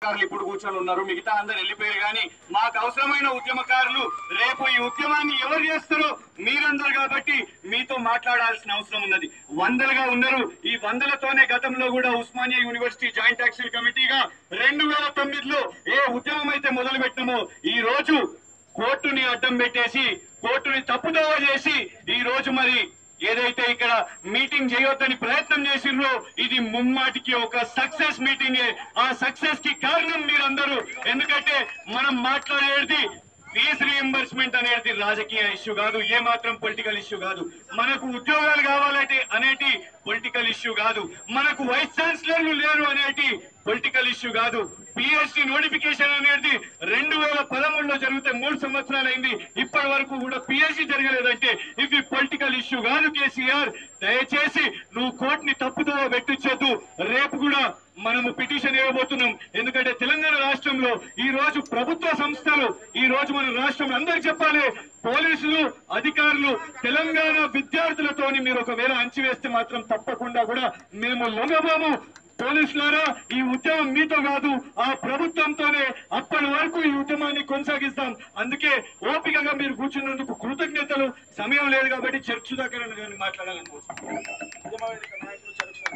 ఉద్యమకారులు ఇప్పుడు కూర్చొని ఉన్నారు మిగతా అందరు వెళ్ళిపోయారు కానీ మాకు అవసరమైన ఉద్యమకారులు రేపు ఈ ఉద్యమాన్ని ఎవరు చేస్తారో మీరందరు కాబట్టి మీతో మాట్లాడాల్సిన అవసరం ఉన్నది వందలుగా ఉన్నారు ఈ వందలతోనే గతంలో కూడా ఉస్మానియా యూనివర్సిటీ జాయింట్ యాక్షన్ కమిటీగా రెండు వేల తొమ్మిదిలో ఏ ఉద్యమం అయితే మొదలు పెట్టినామో ఈ రోజు కోర్టుని అడ్డం పెట్టేసి కోర్టుని తప్పుదోవ చేసి ఈ రోజు మరి ఏదైతే ఇక్కడ మీటింగ్ చేయొద్దని ప్రయత్నం చేసిండ్రో ఇది ముమ్మాటికి ఒక సక్సెస్ మీటింగే ఆ సక్సెస్ కి కారణం మీరందరూ ఎందుకంటే మనం మాట్లాడేది ఫీజు రీఎంబర్స్మెంట్ అనేది రాజకీయ ఇష్యూ కాదు ఏ మాత్రం పొలిటికల్ ఇష్యూ కాదు మనకు ఉద్యోగాలు కావాలంటే అనేటి పొలిటికల్ ఇష్యూ కాదు మనకు వైస్ ఛాన్సలర్లు లేరు అనేటి పొలిటికల్ ఇష్యూ కాదు పిహెచ్డి నోటిఫికేషన్ అనేది రెండు వేల పదమూడులో జరిగితే మూడు సంవత్సరాలు అయింది ఇప్పటి వరకు కూడా పిహెచ్డి జరగలేదంటే ఇవి పొలిటికల్ ఇష్యూ కాదు కేసీఆర్ దయచేసి నువ్వు కోర్టుని తప్పుదో పెట్టించొద్దు రేపు కూడా మనము పిటిషన్ ఇవ్వబోతున్నాం ఎందుకంటే తెలంగాణ రాష్ట్రంలో ఈ రోజు ప్రభుత్వ సంస్థలు ఈ రోజు మన రాష్ట్రం అందరికి చెప్పాలి పోలీసులు అధికారులు తెలంగాణ విద్యార్థులతోని మీరు ఒకవేళ అంచివేస్తే మాత్రం తప్పకుండా కూడా మేము లొంగబోము పోలీసులారా ఈ ఉద్యమం మీతో కాదు ఆ ప్రభుత్వంతోనే అప్పటి వరకు ఈ ఉద్యమాన్ని కొనసాగిస్తాం అందుకే ఓపికగా మీరు కూర్చున్నందుకు కృతజ్ఞతలు సమయం లేదు కాబట్టి చర్చ్ దగ్గర మాట్లాడాలనుకుంటున్నాను